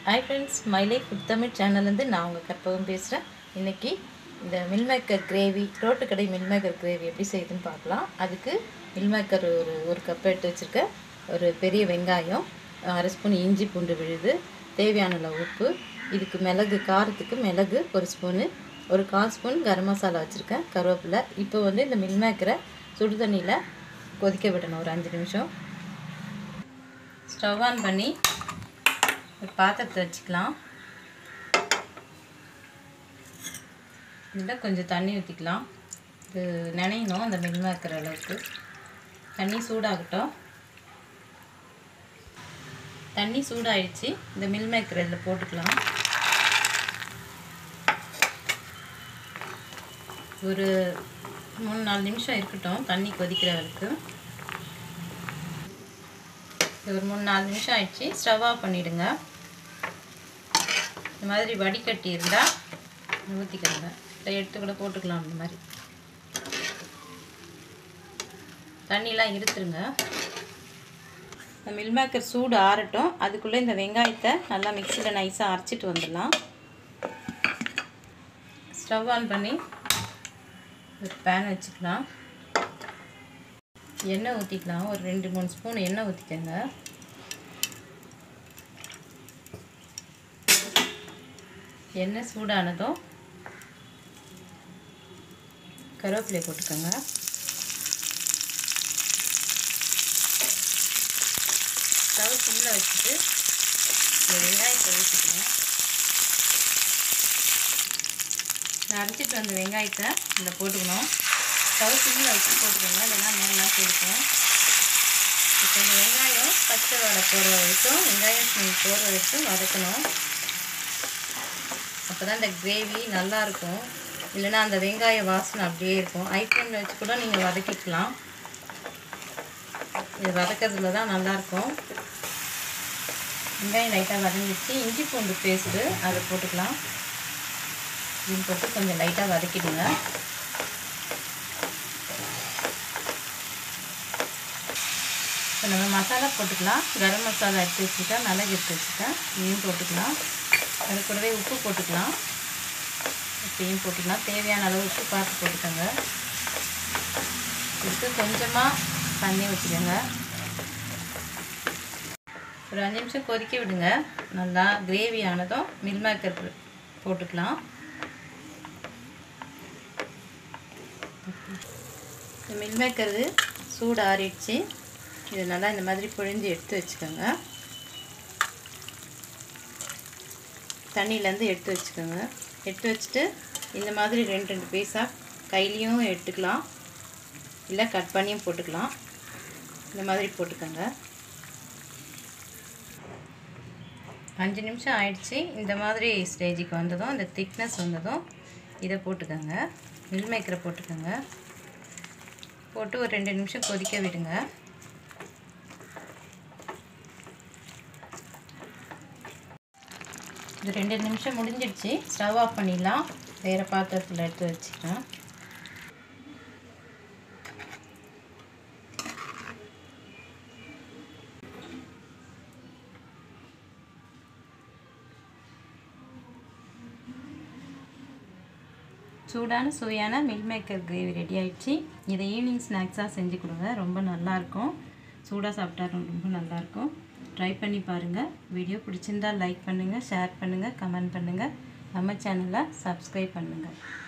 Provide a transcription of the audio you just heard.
hi friends my life food Tamil சேனல்லேருந்து நான் உங்கள் கற்பகம் பேசுகிறேன் இன்றைக்கி இந்த மில்மேக்கர் கிரேவி ரோட்டு கடை மில்மேக்கர் கிரேவி எப்படி செய்யுதுன்னு பார்க்கலாம் அதுக்கு மில்மேக்கர் ஒரு ஒரு கப் எடுத்து வச்சுருக்கேன் ஒரு பெரிய வெங்காயம் அரை ஸ்பூன் இஞ்சி பூண்டு விழுது தேவையான அளவு உப்பு இதுக்கு மிளகு காரத்துக்கு மிளகு ஒரு ஸ்பூனு ஒரு கால் ஸ்பூன் கரம் மசாலா வச்சுருக்கேன் கருவேப்பிலை இப்போ வந்து இந்த மில்மேக்கரை சுடு தண்ணியில் கொதிக்க விடணும் ஒரு அஞ்சு நிமிஷம் ஸ்டவ் ஆன் பண்ணி ஒரு பாத்திரத்தை வச்சுக்கலாம் இதில் கொஞ்சம் தண்ணி ஊற்றிக்கலாம் இது நினையணும் அந்த மின்மாக்கிற அளவுக்கு தண்ணி சூடாகட்டும் தண்ணி சூடாயிடுச்சு இந்த மில் மேக்கர் இதில் போட்டுக்கலாம் ஒரு மூணு நாலு நிமிஷம் இருக்கட்டும் தண்ணி கொதிக்கிற வரைக்கும் இது ஒரு மூணு நாலு நிமிஷம் ஆயிடுச்சு ஸ்டவ் ஆஃப் பண்ணிவிடுங்க இந்த மாதிரி வடிகட்டி இருந்தால் ஊற்றிக்கிறங்க இல்லை எடுத்து கூட போட்டுக்கலாம் இந்த மாதிரி தண்ணிலாம் இருத்துருங்க இந்த மில் மேக்கர் சூடு ஆறட்டும் அதுக்குள்ளே இந்த வெங்காயத்தை நல்லா மிக்சியில் நைஸாக அரைச்சிட்டு வந்துடலாம் ஸ்டவ் ஆன் பண்ணி ஒரு பேன் வச்சுக்கலாம் எண்ணெய் ஊற்றிக்கலாம் ஒரு ரெண்டு மூணு ஸ்பூன் எண்ணெய் ஊற்றிக்கோங்க எண்ணெய் சூடானதும் கருவேப்பிலை போட்டுக்கோங்க ஸ்டவ் சிம்மில் வச்சுட்டு இந்த வெங்காயத்தை ஊற்றிக்கணும் நான் அரைச்சிட்டு வந்த வெங்காயத்தை இதில் போட்டுக்கணும் ஸ்டவ் சிம்மில் வச்சு போட்டுக்கோங்க இல்லைன்னா மேலாம் போட்டுக்கும் இப்போ இந்த வெங்காயம் பச்சை வடை போடுற வரைக்கும் வெங்காயம் ஸ்மெல் போடுற வரைக்கும் வதக்கணும் அப்போ தான் இந்த கிரேவி நல்லாயிருக்கும் இல்லைன்னா அந்த வெங்காய வாசனை அப்படியே இருக்கும் ஐ ஃப்ளேமில் வச்சு கூட நீங்கள் வதக்கிக்கலாம் இது வதக்கிறதுல தான் நல்லாயிருக்கும் வெங்காயம் லைட்டாக வதங்கிடுச்சு இஞ்சி பூண்டு பேஸ்ட்டு அதை போட்டுக்கலாம் இது போட்டு கொஞ்சம் லைட்டாக வதக்கிடுங்க இப்போ நம்ம மசாலா போட்டுக்கலாம் கரம் மசாலா எடுத்து வச்சுருக்கேன் மிளகு எடுத்து வச்சுருக்கேன் இதையும் போட்டுக்கலாம் அது கூடவே உப்பு போட்டுக்கலாம் உப்பையும் போட்டுக்கலாம் தேவையான அளவு உப்பு பார்த்து போட்டுக்கோங்க இதுக்கு கொஞ்சமாக தண்ணி வச்சுக்கோங்க ஒரு அஞ்சு நிமிஷம் கொதிக்க விடுங்க நல்லா கிரேவி ஆனதும் மில் மேக்கர் போட்டுக்கலாம் இந்த மில் மேக்கர் சூடு ஆறிடுச்சு இது நல்லா இந்த மாதிரி புழிஞ்சு எடுத்து வச்சுக்கோங்க தண்ணியிலேருந்து எடுத்து வச்சுக்கோங்க எடுத்து வச்சுட்டு இந்த மாதிரி ரெண்டு ரெண்டு பீஸாக கையிலையும் எடுத்துக்கலாம் இல்லை கட் பண்ணியும் போட்டுக்கலாம் இந்த மாதிரி போட்டுக்கோங்க அஞ்சு நிமிஷம் ஆயிடுச்சு இந்த மாதிரி ஸ்டேஜுக்கு வந்ததும் இந்த திக்னஸ் வந்ததும் இதை போட்டுக்கோங்க மில் மேக்கரை போட்டுக்கோங்க போட்டு ஒரு ரெண்டு நிமிஷம் கொதிக்க விடுங்க இது ரெண்டு நிமிஷம் முடிஞ்சிடுச்சு ஸ்டவ் ஆஃப் பண்ணிடலாம் வேறு பாத்திரத்தில் எடுத்து வச்சுக்கலாம் சூடான சுவையான மில் மேக்கர் கிரேவி ரெடி ஆயிடுச்சு இதை ஈவினிங் ஸ்நாக்ஸாக செஞ்சு கொடுங்க ரொம்ப நல்லாயிருக்கும் சூடாக சாப்பிட்டா ரொம்ப நல்லாயிருக்கும் ட்ரை பண்ணி பாருங்கள் வீடியோ பிடிச்சிருந்தால் லைக் பண்ணுங்கள் ஷேர் பண்ணுங்கள் கமெண்ட் பண்ணுங்கள் நம்ம சேனலை சப்ஸ்கிரைப் பண்ணுங்கள்